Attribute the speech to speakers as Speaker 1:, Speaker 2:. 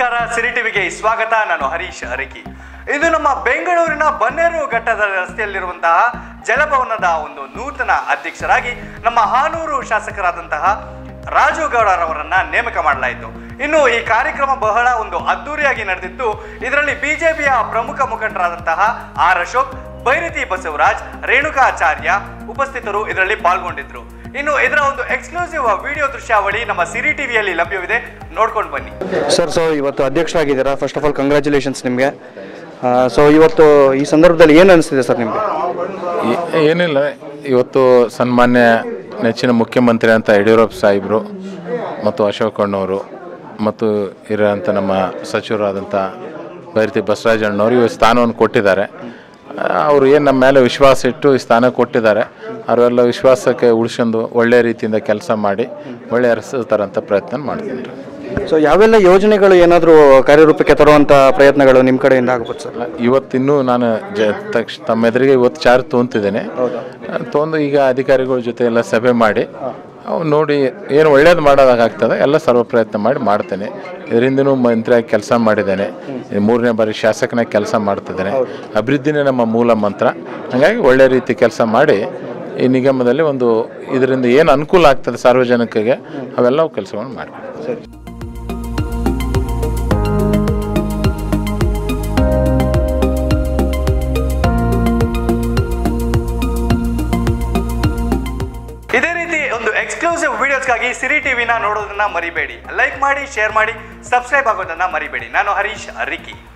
Speaker 1: ನಮಸ್ಕಾರ ಸಿರಿ ಟಿವಿಗೆ ಸ್ವಾಗತ ನಾನು ಹರೀಶ್ ಅರಕಿ ಇದು ನಮ್ಮ ಬೆಂಗಳೂರಿನ ಬನ್ನೇರು ಘಟ್ಟದ ರಸ್ತೆಯಲ್ಲಿರುವಂತಹ ಜಲಭವನದ ಒಂದು ನೂತನ ಅಧ್ಯಕ್ಷರಾಗಿ ನಮ್ಮ ಹಾನೂರು ಶಾಸಕರಾದಂತಹ ರಾಜು ಗೌಡರವರನ್ನ ನೇಮಕ ಮಾಡಲಾಯಿತು ಇನ್ನು ಈ ಕಾರ್ಯಕ್ರಮ ಬಹಳ ಒಂದು ಅದ್ದೂರಿಯಾಗಿ ನಡೆದಿತ್ತು ಇದರಲ್ಲಿ ಬಿಜೆಪಿಯ ಪ್ರಮುಖ ಮುಖಂಡರಾದಂತಹ ಆರ್ ಅಶೋಕ್ ಬೈರತಿ ಬಸವರಾಜ್ ರೇಣುಕಾಚಾರ್ಯ ಉಪಸ್ಥಿತರು ಇದರಲ್ಲಿ ಪಾಲ್ಗೊಂಡಿದ್ರು ಇನ್ನು ಇದರ ಒಂದು ಎಕ್ಸ್ಕ್ಲೂಸಿವ್ ವಿಡಿಯೋ ದೃಶ್ಯಾವಳಿ ನಮ್ಮ ಸಿರಿ ಟಿವಿಯಲ್ಲಿ ಲಭ್ಯವಿದೆ ನೋಡ್ಕೊಂಡು ಬನ್ನಿ
Speaker 2: ಸರ್ ಸೊ ಇವತ್ತು ಅಧ್ಯಕ್ಷರಾಗಿದ್ದೀರಾ ಫಸ್ಟ್ ಆಫ್ ಆಲ್ ಕಂಗ್ರ್ಯಾಚುಲೇಷನ್ಸ್ ನಿಮಗೆ ಸೊ ಇವತ್ತು ಈ ಸಂದರ್ಭದಲ್ಲಿ ಏನು ಅನಿಸ್ತಿದೆ ಸರ್ ನಿಮಗೆ
Speaker 3: ಈ- ಏನಿಲ್ಲ ಇವತ್ತು ಸನ್ಮಾನ್ಯ ನೆಚ್ಚಿನ ಮುಖ್ಯಮಂತ್ರಿ ಅಂತ ಯಡಿಯೂರಪ್ಪ ಸಾಹೇಬರು ಮತ್ತು ಅಶೋಕ್ ಅಣ್ಣವರು ಮತ್ತು ಇರೋಂಥ ನಮ್ಮ ಸಚಿವರಾದಂಥ ಬೈರತಿ ಬಸವರಾಜ ಅಣ್ಣವರು ಇವ ಸ್ಥಾನವನ್ನು ಕೊಟ್ಟಿದ್ದಾರೆ ಅವರು ಏನು ನಮ್ಮ ಮೇಲೆ ವಿಶ್ವಾಸ ಇಟ್ಟು ಈ ಸ್ಥಾನ ಕೊಟ್ಟಿದ್ದಾರೆ ಅವರೆಲ್ಲ ವಿಶ್ವಾಸಕ್ಕೆ ಉಳಿಸ್ಕೊಂಡು ಒಳ್ಳೆಯ ರೀತಿಯಿಂದ ಕೆಲಸ ಮಾಡಿ ಒಳ್ಳೆಯ ಅರಸತಾರಂಥ ಪ್ರಯತ್ನ ಮಾಡ್ತೀನಿ ರೀ
Speaker 2: ಸೊ ಯಾವೆಲ್ಲ ಯೋಜನೆಗಳು ಏನಾದರೂ ಕಾರ್ಯರೂಪಕ್ಕೆ ತರುವಂಥ ಪ್ರಯತ್ನಗಳು ನಿಮ್ಮ ಕಡೆಯಿಂದ ಆಗ್ಬೋದು ಸರ್
Speaker 3: ಇವತ್ತಿನ್ನೂ ನಾನು ಜ ತಕ್ಷ ತಮ್ಮ ಎದುರಿಗೆ ಇವತ್ತು ಚಾರ್ಜ್ ತೊಗೊಂತಿದ್ದೇನೆ ತೊಗೊಂಡು ಈಗ ಅಧಿಕಾರಿಗಳ ಜೊತೆ ಎಲ್ಲ ಸಭೆ ಮಾಡಿ ಅವು ನೋಡಿ ಏನು ಒಳ್ಳೇದು ಮಾಡೋದಾಗ್ತದೆ ಎಲ್ಲ ಸರ್ವ ಪ್ರಯತ್ನ ಮಾಡಿ ಮಾಡ್ತೇನೆ ಇದರಿಂದನೂ ಮಂತ್ರಿಯಾಗಿ ಕೆಲಸ ಮಾಡಿದ್ದೇನೆ ಈ ಮೂರನೇ ಬಾರಿ ಶಾಸಕನಾಗಿ ಕೆಲಸ ಮಾಡ್ತಿದ್ದೇನೆ ಅಭಿವೃದ್ಧಿನೇ ನಮ್ಮ ಮೂಲ ಮಂತ್ರ ಹಾಗಾಗಿ ಒಳ್ಳೆ ರೀತಿ ಕೆಲಸ ಮಾಡಿ ಈ ನಿಗಮದಲ್ಲಿ ಒಂದು ಇದರಿಂದ ಏನು ಅನುಕೂಲ ಆಗ್ತದೆ ಸಾರ್ವಜನಿಕರಿಗೆ ಅವೆಲ್ಲವೂ ಕೆಲಸವನ್ನು ಮಾಡ್ತೀನಿ
Speaker 2: ಸರಿ
Speaker 1: ಇದೇ ರೀತಿ ಒಂದು ಎಕ್ಸ್ಕ್ಲೂಸಿವ್ ವಿಡಿಯೋಸ್ಗಾಗಿ ಸಿರಿ ಟಿವಿನ ನೋಡೋದನ್ನ ಮರಿಬೇಡಿ ಲೈಕ್ ಮಾಡಿ ಶೇರ್ ಮಾಡಿ ಸಬ್ಸ್ಕ್ರೈಬ್ ಆಗೋದನ್ನ ಮರಿಬೇಡಿ ನಾನು ಹರೀಶ್ ಅರಿಕಿ